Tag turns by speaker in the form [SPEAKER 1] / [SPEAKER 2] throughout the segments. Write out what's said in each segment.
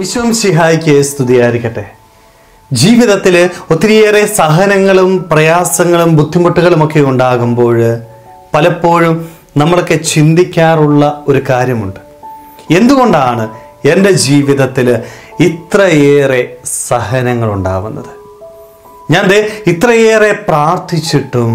[SPEAKER 1] വിശ്വം സിഹായിക്ക് സ്തുതിയായിരിക്കട്ടെ ജീവിതത്തിൽ ഒത്തിരിയേറെ സഹനങ്ങളും പ്രയാസങ്ങളും ബുദ്ധിമുട്ടുകളും ഒക്കെ ഉണ്ടാകുമ്പോൾ പലപ്പോഴും നമ്മളൊക്കെ ചിന്തിക്കാറുള്ള ഒരു കാര്യമുണ്ട് എന്തുകൊണ്ടാണ് എൻ്റെ ജീവിതത്തിൽ ഇത്രയേറെ സഹനങ്ങൾ ഉണ്ടാവുന്നത് ഞാൻ ദേ ഇത്രയേറെ പ്രാർത്ഥിച്ചിട്ടും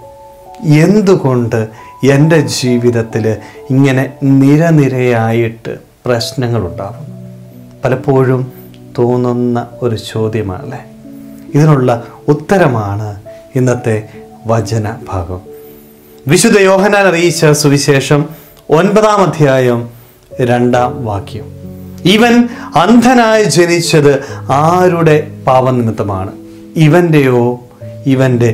[SPEAKER 1] എന്തുകൊണ്ട് എൻ്റെ ജീവിതത്തിൽ ഇങ്ങനെ നിരനിരയായിട്ട് പ്രശ്നങ്ങളുണ്ടാവുന്നു പലപ്പോഴും തോന്നുന്ന ഒരു ചോദ്യമാണല്ലേ ഇതിനുള്ള ഉത്തരമാണ് ഇന്നത്തെ വചന ഭാഗം വിശുദ്ധ യോഹനാൻ അറിയിച്ച സുവിശേഷം ഒൻപതാം അധ്യായം രണ്ടാം വാക്യം ഇവൻ അന്ധനായി ജനിച്ചത് ആരുടെ പാപനിമിത്തമാണ് ഇവൻ്റെയോ ഇവൻ്റെ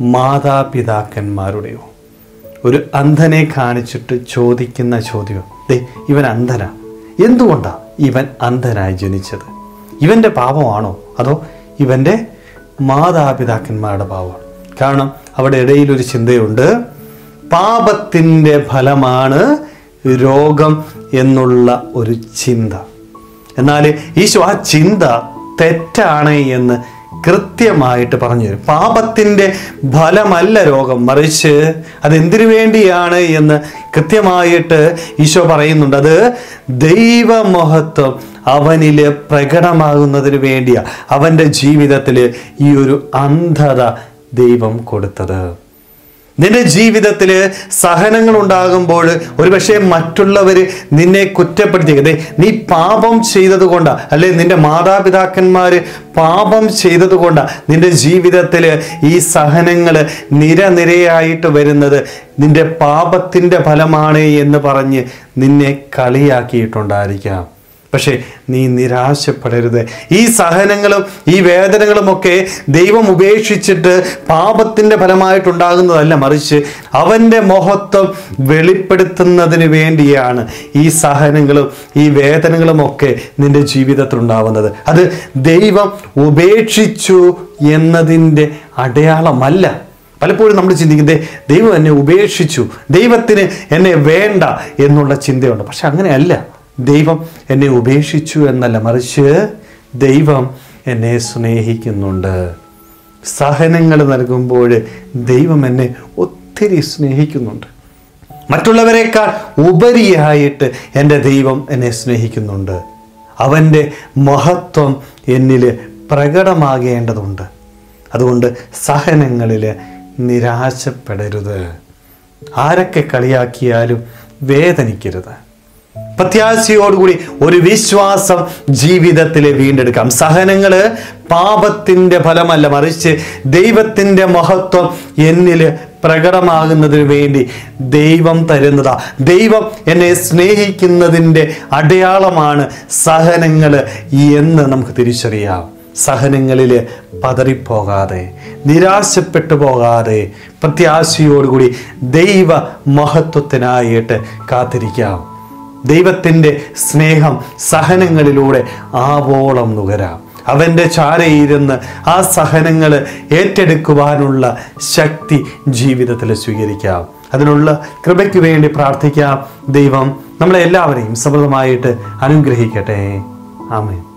[SPEAKER 1] മാതാപിതാക്കന്മാരുടെയോ ഒരു അന്ധനെ കാണിച്ചിട്ട് ചോദിക്കുന്ന ചോദ്യം ദേ ഇവൻ അന്ധനാ എന്തുകൊണ്ടാ ഇവൻ അന്ധനായി ജനിച്ചത് ഇവൻ്റെ പാപമാണോ അതോ ഇവൻ്റെ മാതാപിതാക്കന്മാരുടെ പാപമാണ് കാരണം അവിടെ ഇടയിൽ ഒരു ചിന്തയുണ്ട് പാപത്തിൻ്റെ ഫലമാണ് രോഗം എന്നുള്ള ഒരു ചിന്ത എന്നാൽ ഈശോ ആ ചിന്ത തെറ്റാണ് എന്ന് കൃത്യമായിട്ട് പറഞ്ഞു തരും പാപത്തിൻ്റെ ഫലമല്ല രോഗം മറിച്ച് അതെന്തിനു വേണ്ടിയാണ് എന്ന് കൃത്യമായിട്ട് ഈശോ പറയുന്നുണ്ട് അത് ദൈവമഹത്വം അവനിൽ പ്രകടമാകുന്നതിന് വേണ്ടിയാ അവൻ്റെ ജീവിതത്തിൽ ഈ ഒരു അന്ധത ദൈവം കൊടുത്തത് നിന്റെ ജീവിതത്തിൽ സഹനങ്ങൾ ഉണ്ടാകുമ്പോൾ ഒരുപക്ഷെ മറ്റുള്ളവർ നിന്നെ കുറ്റപ്പെടുത്തി അതെ നീ പാപം ചെയ്തത് കൊണ്ടാ അല്ലെ നിന്റെ മാതാപിതാക്കന്മാർ പാപം ചെയ്തത് കൊണ്ടാ നിന്റെ ജീവിതത്തിൽ ഈ സഹനങ്ങൾ നിരനിരയായിട്ട് വരുന്നത് നിന്റെ പാപത്തിൻ്റെ ഫലമാണ് എന്ന് പറഞ്ഞ് നിന്നെ കളിയാക്കിയിട്ടുണ്ടായിരിക്കാം പക്ഷേ നീ നിരാശപ്പെടരുത് ഈ സഹനങ്ങളും ഈ വേദനകളും ഒക്കെ ദൈവം ഉപേക്ഷിച്ചിട്ട് പാപത്തിൻ്റെ ഫലമായിട്ടുണ്ടാകുന്നതല്ല മറിച്ച് അവൻ്റെ മഹത്വം വെളിപ്പെടുത്തുന്നതിന് വേണ്ടിയാണ് ഈ സഹനങ്ങളും ഈ വേദനകളും ഒക്കെ നിന്റെ ജീവിതത്തിൽ ഉണ്ടാവുന്നത് അത് ദൈവം ഉപേക്ഷിച്ചു എന്നതിൻ്റെ അടയാളമല്ല പലപ്പോഴും നമ്മൾ ചിന്തിക്കുന്നത് ദൈവം എന്നെ ഉപേക്ഷിച്ചു ദൈവത്തിന് എന്നെ വേണ്ട എന്നുള്ള ചിന്തയുണ്ട് പക്ഷെ അങ്ങനെയല്ല ദൈവം എന്നെ ഉപേക്ഷിച്ചു എന്നല്ല മറിച്ച് ദൈവം എന്നെ സ്നേഹിക്കുന്നുണ്ട് സഹനങ്ങൾ നൽകുമ്പോൾ ദൈവം എന്നെ ഒത്തിരി സ്നേഹിക്കുന്നുണ്ട് മറ്റുള്ളവരെക്കാൾ ഉപരിയായിട്ട് എൻ്റെ ദൈവം എന്നെ സ്നേഹിക്കുന്നുണ്ട് അവൻ്റെ മഹത്വം എന്നിൽ പ്രകടമാകേണ്ടതുണ്ട് അതുകൊണ്ട് സഹനങ്ങളിൽ നിരാശപ്പെടരുത് ആരൊക്കെ കളിയാക്കിയാലും വേദനിക്കരുത് പ്രത്യാശയോടുകൂടി ഒരു വിശ്വാസം ജീവിതത്തിൽ വീണ്ടെടുക്കാം സഹനങ്ങൾ പാപത്തിൻ്റെ ഫലമല്ല മറിച്ച് ദൈവത്തിൻ്റെ മഹത്വം എന്നിൽ പ്രകടമാകുന്നതിന് വേണ്ടി ദൈവം തരുന്നതാ ദൈവം എന്നെ സ്നേഹിക്കുന്നതിൻ്റെ അടയാളമാണ് സഹനങ്ങൾ എന്ന് നമുക്ക് തിരിച്ചറിയാം സഹനങ്ങളിൽ പതറിപ്പോകാതെ നിരാശപ്പെട്ടു പോകാതെ പ്രത്യാശയോടുകൂടി ദൈവ മഹത്വത്തിനായിട്ട് കാത്തിരിക്കാം ദൈവത്തിൻ്റെ സ്നേഹം സഹനങ്ങളിലൂടെ ആവോളം നുകരാം അവൻ്റെ ചാരയിരുന്ന് ആ സഹനങ്ങൾ ഏറ്റെടുക്കുവാനുള്ള ശക്തി ജീവിതത്തിൽ സ്വീകരിക്കാം അതിനുള്ള കൃപയ്ക്ക് വേണ്ടി പ്രാർത്ഥിക്കാം ദൈവം നമ്മളെ എല്ലാവരെയും സമൃദ്ധമായിട്ട് അനുഗ്രഹിക്കട്ടെ ആമേൻ